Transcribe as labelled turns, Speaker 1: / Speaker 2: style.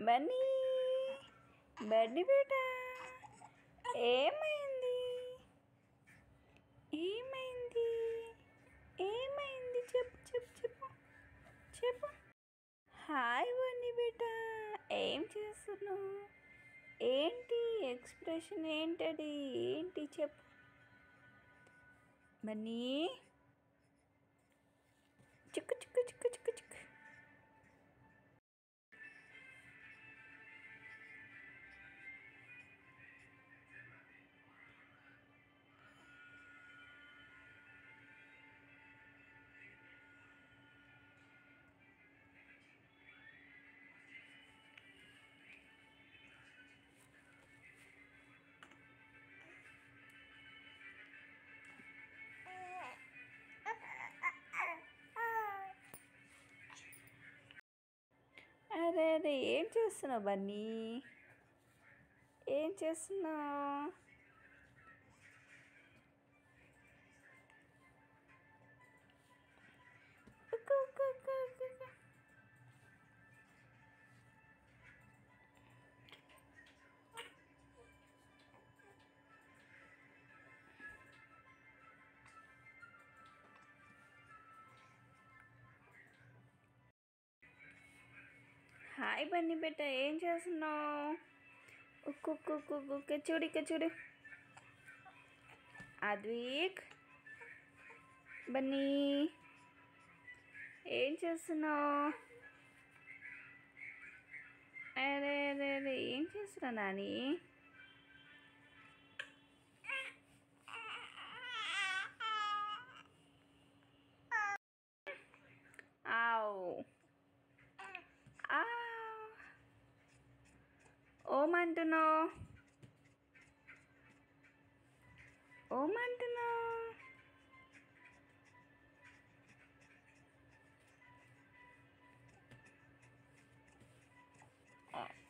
Speaker 1: బన్నీ బన్నీ బేట ఏమైంది ఏమైంది ఏమైంది చెప్పు చెప్పు చెప్పు చెప్పు హాయ్ బన్నీ బేట ఏం చేస్తున్నావు ఏంటి ఎక్స్ప్రెషన్ ఏంటది ఏంటి చెప్పు బన్నీ చిక్కు చిక్కు చిక్కు చిక్కు చిక్కు అరే అరే ఏం చేస్తున్నావు బన్నీ ఏం చేస్తున్నావు ఉక్కు, ఉక్కు, ఉక్కు, ఉక్కు, ఉక్కు. హాయ్ బన్నీ బిడ్డ ఏం చేస్తున్నావు ఉక్కు ఉక్కు ఉక్కు ఉక్కు, ఉక్కు చూడు ఇక్కడ చూడు అద్విక్ బన్నీ ఏం చేస్తున్నావు అరే అరే అరే ఏం చేస్తున్నావు నాని ఆవ్ ఆ ఓమంటున్నావు ఓమంటున్నావు ఆ.